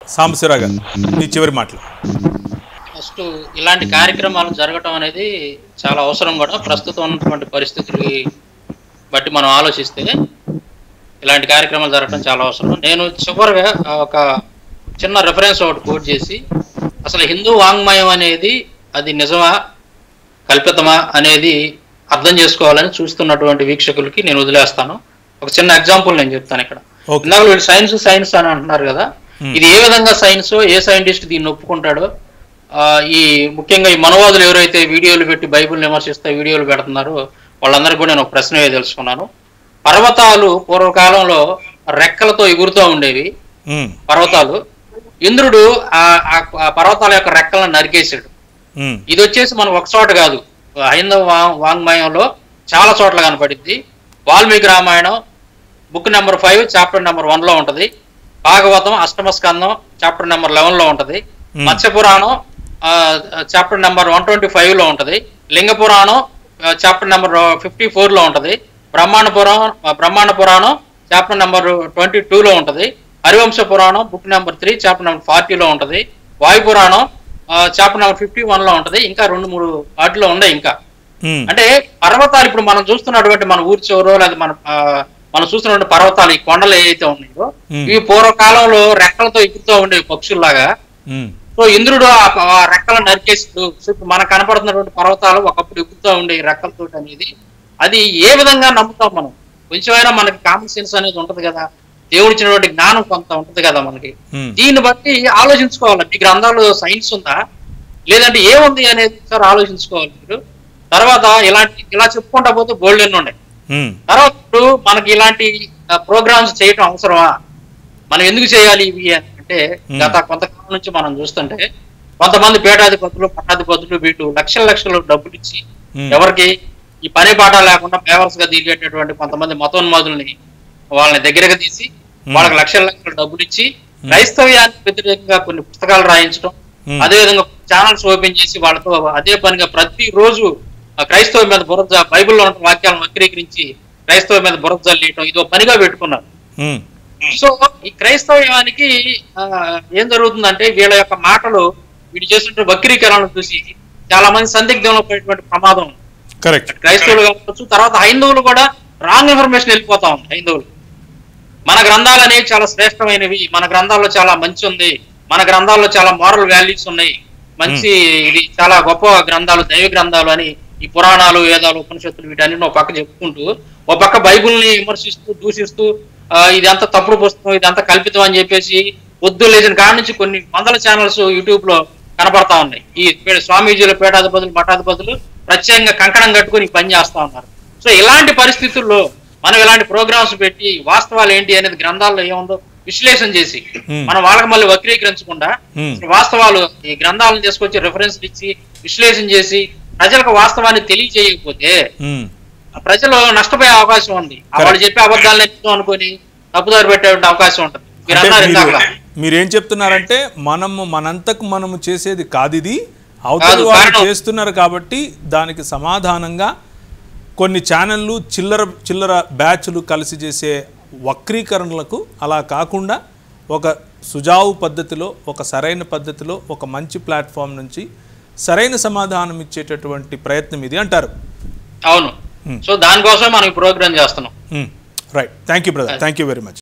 సాంబశివరావు గారు మీ చివరి మాటలు ఫస్ట్ ఇలాంటి కార్యక్రమాలు జరగటం అనేది చాలా అవసరం కూడా ప్రస్తుతం ఉన్నటువంటి పరిస్థితులు బట్టి మనం ఆలోచిస్తే ఇలాంటి కార్యక్రమాలు జరగటం చాలా అవసరం నేను చివరిగా ఆ, ఒక చిన్న రెఫరెన్స్ ఒకటి కోట్ చేసి అసలు హిందూ వాంగ్మయం అనేది అది నిజమా కల్పితమా అనేది అర్థం చేసుకోవాలని చూస్తున్నటువంటి వీక్షకులకి నేను వదిలేస్తాను ఒక చిన్న ఎగ్జాంపుల్ నేను చెప్తాను ఇక్కడ ఓకే ఇందాక వీళ్ళు సైన్స్ సైన్స్ అని అంటున్నారు కదా ఇది ఏ విధంగా సైన్స్ ఏ సైంటిస్ట్ దీన్ని ఒప్పుకుంటాడో ఆ, ఈ ముఖ్యంగా ఈ మనవాదులు ఎవరైతే వీడియోలు పెట్టి బైబిల్ విమర్శిస్తే వీడియోలు పెడుతున్నారో వాళ్ళందరికీ కూడా నేను ఒక ప్రశ్న తెలుసుకున్నాను పర్వతాలు పూర్వకాలంలో రెక్కలతో ఎగురుతూ ఉండేవి ఉమ్, పర్వతాలు ఇంద్రుడు ఆ- ఆ ఆ పర్వతాల యొక్క రెక్కలను నరికేశాడు ఉమ్, ఇది వచ్చేసి మనకు ఒక చోట కాదు హైందవ వా- వాంగ్మయంలో చాలా చోట్ల కనపడింది Valmiki Ramayanam book number five chapter number one లో ఉంటది భాగవతం అష్టమ స్కందం చాప్టర్ నెంబర్ లెవెన్ లో ఉంటది Hmm. Matsya Puranam chapter number one twenty five లో ఉంటది లింగ పురాణం చాప్టర్ నెంబర్ ఫిఫ్టీ ఫోర్ లో ఉంటది బ్రహ్మాండ పురాణం ఆ, బ్రహ్మాండ పురాణం చాప్టర్ నెంబర్ ట్వంటీ టూ లో ఉంటది Harivamsa Puranam book number three chapter number ఫార్టీలో ఉంటది వాయు పురాణం చాప్టర్ నెంబర్ ఫిఫ్టీ వన్ లో ఉంటది ఇంకా రెండు మూడు వాటిలో ఉన్నాయి ఇంకా ఉమ్, అంటే పర్వతాలు ఇప్పుడు మనం చూస్తున్నటువంటి మన ఊరి చివరో లేదా మన ఆ, మనం చూస్తున్నటువంటి పర్వతాలు ఈ కొండలు ఏవైతే ఉన్నాయో Hmm. ఇవి పూర్వకాలంలో రెక్కలతో ఎగురుతూ ఉండేవి పక్షుల్లాగా ఉమ్, సో ఇంద్రుడు ఆ ప- ఆ రెక్కలను నరికేస్తూ సో ఇప్పుడు మనకు కనపడుతున్నటువంటి పర్వతాలు ఒకప్పుడు ఎగురుతూ ఉండే రెక్కలతో అనేది అది ఏ విధంగా నమ్ముతాం మనం కొంచెమైనా మనకి కామన్ సెన్స్ అనేది ఉంటది కదా దేవుడు ఇచ్చినటువంటి జ్ఞానం కొంత ఉంటది కదా మనకి ఉమ్, దీన్ని బట్టి ఆలోచించుకోవాలి మీ గ్రంథాలు సైన్స్ ఉందా లేదంటే ఏముంది అనేది సార్ ఆలోచించుకోవాలి మీరు తర్వాత ఇలాంటి ఇలా చెప్పుకుంటా పోతే బోల్డ్ ఎన్ని ఉన్నాయి ఉమ్, తర్వాత ఇప్పుడు మనకి ఇలాంటి ప్రోగ్రామ్స్ చేయటం అవసరమా మనం ఎందుకు చేయాలి ఇవి అని అంటే Hmm. గత కొంతకాలం నుంచి మనం చూస్తుంటే కొంతమంది పీఠాధిపతులు పట్టాధిపతులు వీళ్ళు లక్షల లక్షలు డబ్బులు ఇచ్చి ఉమ్, ఎవరికి ఈ పని పాట లేకుండా ఫేవర్స్ గా తిరిగేటటువంటి కొంతమంది మతోన్మాదుల్ని వాళ్ళని దగ్గరగా తీసి వాళ్ళకి లక్షల లక్షల డబ్బులు ఇచ్చి క్రైస్తవ్యానికి వ్యతిరేకంగా కొన్ని పుస్తకాలు రాయించడం Hmm. అదే విధంగా ఛానల్స్ ఓపెన్ చేసి వాళ్ళతో అదే పనిగా ప్రతి రోజు ఆ క్రైస్తవ మీద బురద బైబిల్లో ఉన్న వాక్యాలను వక్రీకరించి క్రైస్తవ మీద బురద జల్లేయటం ఇది ఒక పనిగా పెట్టుకున్నారు ఉమ్, సో ఈ క్రైస్తవ్యానికి ఆ, ఏం జరుగుతుందంటే వీళ్ళ యొక్క మాటలు వీళ్ళు చేస్తున్న వక్రీకరణలు చూసి చాలా మంది సందిగ్ధంలో పడేటువంటి ప్రమాదం ఉంది. కరెక్ట్ క్రైస్తవులు కావచ్చు తర్వాత హైందవులు కూడా రాంగ్ ఇన్ఫర్మేషన్ వెళ్ళిపోతా ఉంది హైందవులు మన గ్రంథాలు అనేవి చాలా శ్రేష్టమైనవి మన గ్రంథాల్లో చాలా మంచి ఉంది మన గ్రంథాల్లో చాలా మోరల్ వాల్యూస్ ఉన్నాయి మంచి ఇది చాలా గొప్ప గ్రంథాలు దైవ గ్రంథాలు అని ఈ పురాణాలు వేదాలు ఉపనిషత్తులు వీటన్నిటిని ఒక పక్క చెప్పుకుంటూ ఒక పక్క బైబుల్ని విమర్శిస్తూ దూషిస్తూ ఆ, ఇదంతా తప్పుడు పుస్తకం ఇదంతా కల్పితం అని చెప్పేసి పొద్దు లేచిన కాడ నుంచి కొన్ని వందల ఛానల్స్ యూట్యూబ్ లో కనపడతా ఉన్నాయి ఈ పే- స్వామీజీల పీఠాధిపతులు మఠాధిపతులు ప్రత్యేకంగా కంకణం కట్టుకుని పని చేస్తా ఉన్నారు సో ఇలాంటి పరిస్థితుల్లో మనం ఇలాంటి ప్రోగ్రామ్స్ పెట్టి వాస్తవాలు ఏంటి అనేది గ్రంథాల్లో ఏముందో విశ్లేషణ చేసి Hmm. మనం వాళ్ళకి మళ్ళీ వక్రీకరించకుండా Hmm. వాస్తవాలు ఈ గ్రంథాలను తీసుకొచ్చి రెఫరెన్స్ ఇచ్చి విశ్లేషణ చేసి ప్రజలకు వాస్తవాన్ని తెలియజేయకపోతే ఉమ్, ఆ ప్రజలు నష్టపోయే అవకాశం ఉంది ఆ వాళ్ళు చెప్పే అబద్ధాలను నిజం అనుకొని తప్పుదారి పెట్టే అవకాశం ఉంటుంది మీరు అంటే అన్నారు మీరు ఇందాక మీరేం చెప్తున్నారంటే మనము మనంతకు మనము చేసేది కాదు ఇది అవతల కాదు, వాళ్ళు కారణం- చేస్తున్నారు కాబట్టి దానికి సమాధానంగా కొన్ని ఛానళ్ళు చిల్లర చిల్లర బ్యాచ్లు కలిసి చేసే వక్రీకరణలకు అలా కాకుండా ఒక సుజావు పద్ధతిలో ఒక సరైన పద్ధతిలో ఒక మంచి ప్లాట్ఫామ్ నుంచి సరైన సమాధానం ఇచ్చేటటువంటి ప్రయత్నం ఇది అంటారు అవును Hmm. సో దానికోసం మనం ఈ ప్రోగ్రామ్ చేస్తున్నాం right thank you brother thank you very much